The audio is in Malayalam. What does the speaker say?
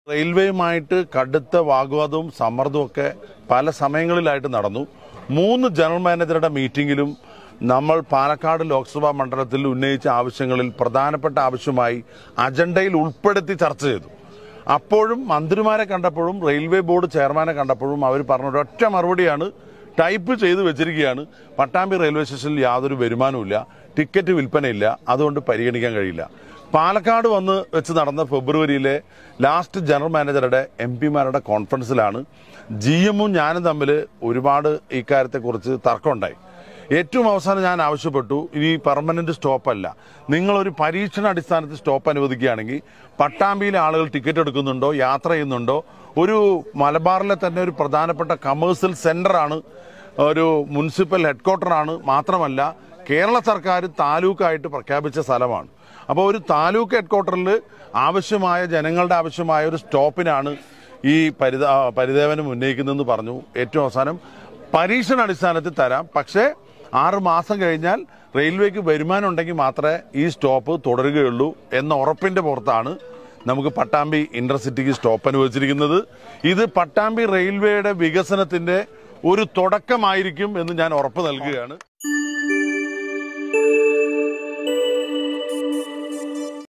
റെയിൽവേയുമായിട്ട് കടുത്ത വാഗ്വാദവും സമ്മർദ്ദവും ഒക്കെ പല സമയങ്ങളിലായിട്ട് നടന്നു മൂന്ന് ജനറൽ മാനേജറുടെ മീറ്റിംഗിലും നമ്മൾ പാലക്കാട് ലോക്സഭാ മണ്ഡലത്തിൽ ഉന്നയിച്ച ആവശ്യങ്ങളിൽ പ്രധാനപ്പെട്ട ആവശ്യമായി അജണ്ടയിൽ ഉൾപ്പെടുത്തി ചർച്ച ചെയ്തു അപ്പോഴും മന്ത്രിമാരെ കണ്ടപ്പോഴും റെയിൽവേ ബോർഡ് ചെയർമാനെ കണ്ടപ്പോഴും അവർ പറഞ്ഞ ഒരൊറ്റ മറുപടിയാണ് ടൈപ്പ് ചെയ്ത് വെച്ചിരിക്കുകയാണ് പട്ടാമ്പി റെയിൽവേ സ്റ്റേഷനിൽ യാതൊരു വരുമാനവുമില്ല ടിക്കറ്റ് വിൽപ്പനയില്ല അതുകൊണ്ട് പരിഗണിക്കാൻ കഴിയില്ല പാലക്കാട് വന്ന് വെച്ച് നടന്ന ഫെബ്രുവരിയിലെ ലാസ്റ്റ് ജനറൽ മാനേജറുടെ എം പിമാരുടെ കോൺഫറൻസിലാണ് ജി എമ്മും ഞാനും തമ്മിൽ ഒരുപാട് ഇക്കാര്യത്തെക്കുറിച്ച് തർക്കമുണ്ടായി ഏറ്റവും അവസാനം ഞാൻ ആവശ്യപ്പെട്ടു ഇനി പെർമനന്റ് സ്റ്റോപ്പ് അല്ല നിങ്ങളൊരു പരീക്ഷണ അടിസ്ഥാനത്തിൽ സ്റ്റോപ്പ് അനുവദിക്കുകയാണെങ്കിൽ പട്ടാമ്പിയിലെ ആളുകൾ ടിക്കറ്റ് എടുക്കുന്നുണ്ടോ യാത്ര ചെയ്യുന്നുണ്ടോ ഒരു മലബാറിലെ തന്നെ ഒരു പ്രധാനപ്പെട്ട കമേഴ്സ്യൽ സെന്ററാണ് ഒരു മുനിസിപ്പൽ ഹെഡ്ക്വാർട്ടറാണ് മാത്രമല്ല കേരള സർക്കാർ താലൂക്കായിട്ട് പ്രഖ്യാപിച്ച സ്ഥലമാണ് അപ്പോൾ ഒരു താലൂക്ക് ഹെഡ്ക്വാർട്ടറിൽ ആവശ്യമായ ജനങ്ങളുടെ ആവശ്യമായ ഒരു സ്റ്റോപ്പിനാണ് ഈ പരിത പരിദേവനം ഉന്നയിക്കുന്നതെന്ന് പറഞ്ഞു ഏറ്റവും അവസാനം പരീക്ഷണ അടിസ്ഥാനത്തിൽ തരാം പക്ഷേ ആറ് മാസം കഴിഞ്ഞാൽ റെയിൽവേക്ക് വരുമാനം ഉണ്ടെങ്കിൽ മാത്രമേ ഈ സ്റ്റോപ്പ് തുടരുകയുള്ളൂ എന്ന ഉറപ്പിന്റെ പുറത്താണ് നമുക്ക് പട്ടാമ്പി ഇന്റർസിറ്റിക്ക് സ്റ്റോപ്പ് അനുവദിച്ചിരിക്കുന്നത് ഇത് പട്ടാമ്പി റെയിൽവേയുടെ വികസനത്തിന്റെ ഒരു തുടക്കമായിരിക്കും എന്ന് ഞാൻ ഉറപ്പ് നൽകുകയാണ്